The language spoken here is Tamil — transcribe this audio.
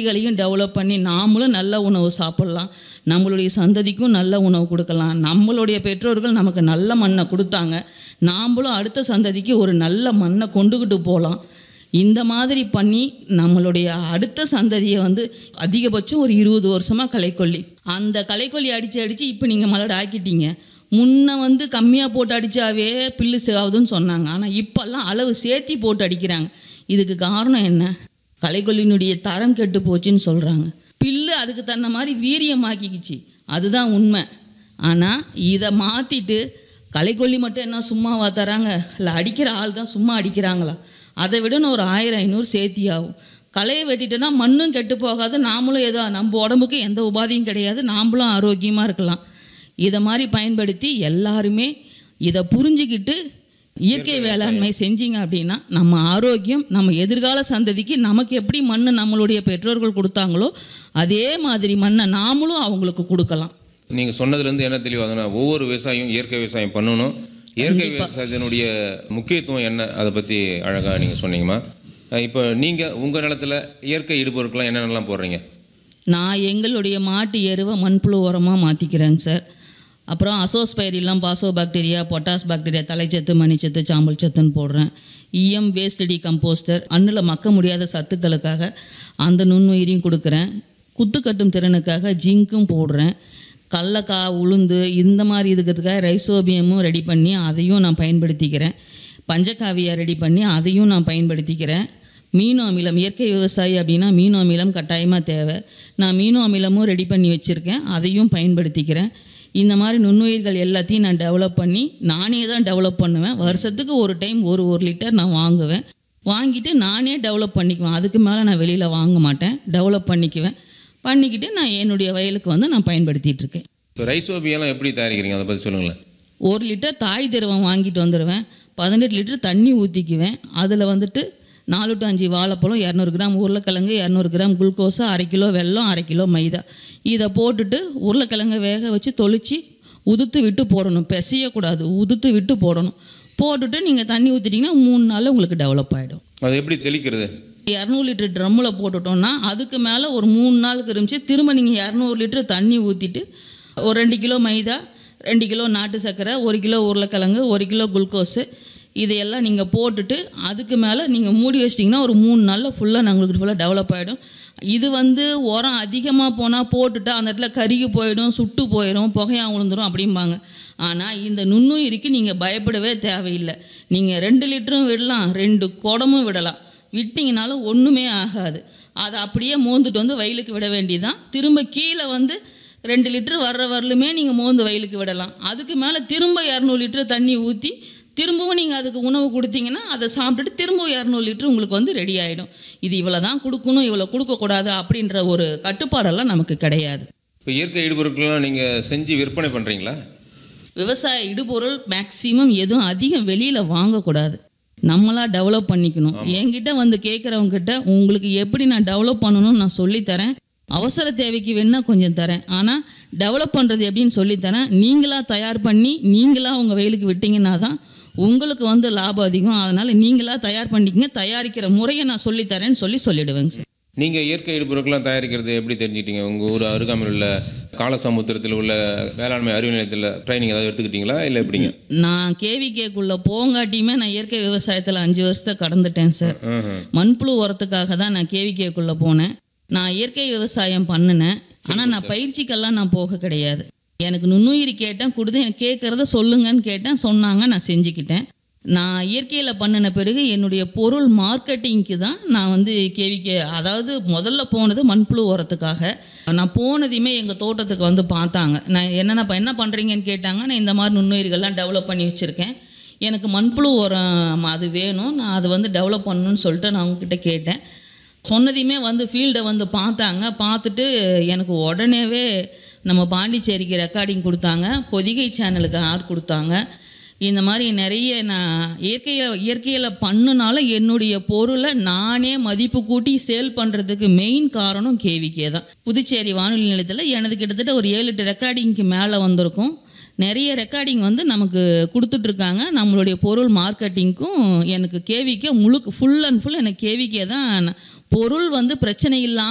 நுண்ணுயிர்களையும் டெவலப் பண்ணி நாமளும் நல்ல உணவு சாப்பிட்லாம் நம்மளுடைய சந்ததிக்கும் நல்ல உணவு கொடுக்கலாம் நம்மளுடைய பெற்றோர்கள் நமக்கு நல்ல மண்ணை கொடுத்தாங்க நாமளும் அடுத்த சந்ததிக்கு ஒரு நல்ல மண்ணை கொண்டுக்கிட்டு போகலாம் இந்த மாதிரி பண்ணி நம்மளுடைய அடுத்த சந்ததியை வந்து அதிகபட்சம் ஒரு இருபது வருஷமாக களைக்கொல்லி அந்த களைக்கொல்லி அடித்து அடித்து இப்போ நீங்கள் மலடு ஆக்கிட்டீங்க முன்ன வந்து கம்மியாக போட்டு அடித்தாவே பில்லு ஆகுதுன்னு சொன்னாங்க ஆனால் இப்போல்லாம் அளவு சேர்த்தி போட்டு அடிக்கிறாங்க இதுக்கு காரணம் என்ன களைக்கொல்லினுடைய தரம் கெட்டு போச்சுன்னு சொல்கிறாங்க பில்லு அதுக்கு தன்ன மாதிரி வீரியமாக்கிக்கிச்சு அதுதான் உண்மை ஆனால் இதை மாற்றிட்டு களைக்கொல்லி மட்டும் என்ன சும்மாவா தராங்க இல்லை அடிக்கிற ஆள் தான் சும்மா அடிக்கிறாங்களா அதை விட நான் ஒரு ஆயிரம் ஐநூறு சேர்த்தி ஆகும் களையை வெட்டிட்டோன்னா மண்ணும் கெட்டு போகாது நாமளும் ஏதோ நம்ம உடம்புக்கு எந்த உபாதையும் கிடையாது நாமளும் ஆரோக்கியமாக இருக்கலாம் இதை மாதிரி பயன்படுத்தி எல்லாருமே இதை புரிஞ்சுக்கிட்டு இயற்கை வேளாண்மை செஞ்சீங்க அப்படின்னா நம்ம ஆரோக்கியம் நம்ம எதிர்கால சந்ததிக்கு நமக்கு எப்படி மண் நம்மளுடைய பெற்றோர்கள் கொடுத்தாங்களோ அதே மாதிரி மண்ணை நாமளும் அவங்களுக்கு கொடுக்கலாம் நீங்கள் சொன்னதுலேருந்து என்ன தெளிவாகுதுன்னா ஒவ்வொரு விவசாயியும் இயற்கை விவசாயம் பண்ணணும் இயற்கை விவசாயத்தினுடைய முக்கியத்துவம் என்ன அதை பற்றி அழகாக நீங்கள் சொன்னீங்கம்மா அஹ் இப்போ நீங்கள் உங்கள் நிலத்துல இயற்கை இடுபொருட்கள்லாம் என்னென்னலாம் போடுறீங்க நான் எங்களுடைய மாட்டு எருவை மண்புழு உரமாக மாற்றிக்கிறேங்க சார் அப்புறம் azospirillum phosphobacteria potash bacteria தலைச்சத்து மணிச்சத்து சாம்பல் சத்துன்னு போடுறேன் இஎம் வேஸ்ட் டி கம்போஸ்டர் அண்ணில் மக்க முடியாத சத்துக்களுக்காக அந்த நுண்ணுயிரியும் கொடுக்குறேன் குத்து கட்டும் திறனுக்காக ஜிங்க்கும் போடுறேன் கடலக்காய் உளுந்து இந்த மாதிரி இருக்கிறதுக்காக ரைசோபியமும் ரெடி பண்ணி அதையும் நான் பயன்படுத்திக்கிறேன் பஞ்சகாவியா ரெடி பண்ணி அதையும் நான் பயன்படுத்திக்கிறேன் மீனோ அமிலம் இயற்கை விவசாயி அப்படின்னா மீனோ அமிலம் கட்டாயமாக தேவை நான் மீனோ அமிலமும் ரெடி பண்ணி வச்சுருக்கேன் அதையும் பயன்படுத்திக்கிறேன் இந்த மாதிரி நுண்ணுயிர்கள் எல்லாத்தையும் நான் டெவலப் பண்ணி நானே தான் டெவலப் பண்ணுவேன் வருஷத்துக்கு ஒரு டைம் ஒரு ஒரு லிட்டர் நான் வாங்குவேன் வாங்கிட்டு நானே டெவலப் பண்ணிக்குவேன் அதுக்கு மேலே நான் வெளியில் வாங்க மாட்டேன் டெவலப் பண்ணிக்குவேன் பண்ணிக்கிட்டு நான் என்னுடைய வயலுக்கு வந்து நான் பயன்படுத்திகிட்டு இருக்கேன் இப்போ ரைசோபியெல்லாம் எப்படி தயாரிக்கிறீங்க அதை பற்றி சொல்லுங்களேன் ஒரு லிட்டர் தாய் திரவம் வாங்கிட்டு வந்துடுவேன் பதினெட்டு லிட்டர் தண்ணி ஊற்றிக்குவேன் அதில் வந்துட்டு நாலு டு அஞ்சு வாழைப்பழம் இரநூறு கிராம் உருளைக்கிழங்கு இரநூறு கிராம் குளுக்கோஸு அரை கிலோ வெல்லம் அரை கிலோ மைதா இதை போட்டுட்டு உருளைக்கிழங்கை வேக வச்சு தொளிச்சு உதுத்து விட்டு போடணும் பிசையக்கூடாது உதுத்து விட்டு போடணும் போட்டுட்டு நீங்கள் தண்ணி ஊற்றிட்டிங்கன்னா மூணு நாளில் உங்களுக்கு டெவலப் ஆகிடும் அது எப்படி தெளிக்கிறது இரநூறு லிட்டர் ட்ரம்மில் போட்டுட்டோம்னா அதுக்கு மேலே ஒரு மூணு நாளுக்கு இருந்துச்சு திரும்ப நீங்கள் இரநூறு லிட்டர் தண்ணி ஊற்றிட்டு ஒரு ரெண்டு கிலோ மைதா ரெண்டு கிலோ நாட்டு சர்க்கரை ஒரு கிலோ உருளைக்கிழங்கு ஒரு கிலோ குளுக்கோஸு இதையெல்லாம் நீங்கள் போட்டுட்டு அதுக்கு மேலே நீங்கள் மூடி வச்சிட்டிங்கன்னா ஒரு மூணு நாளில் ஃபுல்லாக நம்மளுக்கு ஃபுல்லாக டெவலப் ஆகிடும் இது வந்து உரம் அதிகமாக போனால் போட்டுட்டா அந்த இடத்துல கருகி போயிடும் சுட்டு போயிடும் புகையா விழுந்துடும் அப்படிம்பாங்க ஆனால் இந்த நுண்ணுயிருக்கு நீங்கள் பயப்படவே தேவையில்லை நீங்கள் ரெண்டு லிட்டரும் விடலாம் ரெண்டு குடமும் விடலாம் விட்டிங்கனாலும் ஒன்றுமே ஆகாது அதை அப்படியே மோந்துட்டு வந்து வயலுக்கு விட வேண்டியதுதான் திரும்ப கீழே வந்து ரெண்டு லிட்டர் வர்ற வரலுமே நீங்கள் மோந்து வயலுக்கு விடலாம் அதுக்கு மேலே திரும்ப இரநூறு லிட்டர் தண்ணி ஊற்றி திரும்பவும் நீங்கள் அதுக்கு உணவு கொடுத்தீங்கன்னா அதை சாப்பிட்டுட்டு திரும்ப இரநூறு லிட்டர் உங்களுக்கு வந்து ரெடி ஆகிடும் இது இவ்வளோ தான் கொடுக்கணும் இவ்வளோ கொடுக்கக்கூடாது அப்படின்ற ஒரு கட்டுப்பாடெல்லாம் நமக்கு கிடையாது இப்போ இயற்கை இடுபொருட்கள்லாம் நீங்கள் செஞ்சு விற்பனை பண்ணுறீங்களா விவசாய இடுபொருள் மேக்சிமம் எதுவும் அதிகம் வெளியில் வாங்கக்கூடாது நம்மளா டெவலப் பண்ணிக்கணும் என்கிட்ட வந்து கேட்குறவங்க கிட்ட உங்களுக்கு எப்படி நான் டெவலப் பண்ணணும்னு நான் சொல்லித்தரேன் அவசர தேவைக்கு வேணா கொஞ்சம் தரேன் ஆனால் டெவலப் பண்ணுறது எப்படின்னு சொல்லித்தரேன் நீங்களா தயார் பண்ணி நீங்களா உங்கள் வெயிலுக்கு விட்டீங்கன்னா தான் உங்களுக்கு வந்து லாபம் அதிகம் அதனால் நீங்களா தயார் பண்ணிக்கங்க தயாரிக்கிற முறையை நான் சொல்லித்தரேன்னு சொல்லி சொல்லிடுவேங்க சார் நீங்கள் இயற்கை இடுபொருட்கள்லாம் தயாரிக்கிறது எப்படி தெரிஞ்சுக்கிட்டீங்க உங்கள் ஊர் அருகாமையில் உள்ள காலசமுத்திரத்தில் உள்ள வேளாண்மை அறிவு நிலையத்தில் ட்ரைனிங் ஏதாவது எடுத்துக்கிட்டீங்களா இல்லை எப்படிங்க நான் கேவிகேக்குள்ளே போங்காட்டியுமே நான் இயற்கை விவசாயத்தில் அஞ்சு வருஷத்தை கடந்துட்டேன் சார் மண்புழு உரத்துக்காக தான் நான் கேவிகேக்குள்ளே போனேன் நான் இயற்கை விவசாயம் பண்ணினேன் ஆனால் நான் பயிற்சிக்கெல்லாம் நான் போக கிடையாது எனக்கு நுண்ணுயிரி கேட்டேன் கொடுத்து எனக்கு கேட்குறத சொல்லுங்கன்னு கேட்டேன் சொன்னாங்க நான் செஞ்சுக்கிட்டேன் நான் இயற்கையில் பண்ணின பிறகு என்னுடைய பொருள் மார்க்கெட்டிங்க்கு தான் நான் வந்து கேவிகே அதாவது முதல்ல போனது மண்புழு உரத்துக்காக நான் போனதையுமே எங்கள் தோட்டத்துக்கு வந்து பார்த்தாங்க நான் என்னென்ன ப- என்ன பண்ணுறீங்கன்னு கேட்டாங்க நான் இந்த மாதிரி நுண்ணுயிர்கள்லாம் டெவலப் பண்ணி வச்சுருக்கேன் எனக்கு மண்புழு உரம் அது வேணும் நான் அது வந்து டெவலப் பண்ணணும்னு சொல்லிட்டு நான் அவங்கக்கிட்ட கேட்டேன் சொன்னதையுமே வந்து ஃபீல்டை வந்து பார்த்தாங்க பார்த்துட்டு எனக்கு உடனேவே நம்ம பாண்டிச்சேரிக்கு ரெக்கார்டிங் கொடுத்தாங்க பொதிகை சேனலுக்கு ஆர் கொடுத்தாங்க இந்த மாதிரி நிறைய நான் இயற்கையில் இயற்கையில் பண்ணுனால என்னுடைய பொருளை நானே மதிப்பு கூட்டி சேல் பண்ணுறதுக்கு மெயின் காரணம் கேவிக்கே தான் புதுச்சேரி வானொலி நிலையத்தில் எனது கிட்டத்தட்ட ஒரு ஏழு எட்டு ரெக்கார்டிங்க்கு மேலே வந்திருக்கும் நிறைய ரெக்கார்டிங் வந்து நமக்கு கொடுத்துட்ருக்காங்க நம்மளுடைய பொருள் மார்க்கெட்டிங்க்கும் எனக்கு கேவிக்கே முழுக்க ஃபுல் அண்ட் ஃபுல் எனக்கு கேவிக்கே தான் பொருள் வந்து பிரச்சனை இல்லாமல்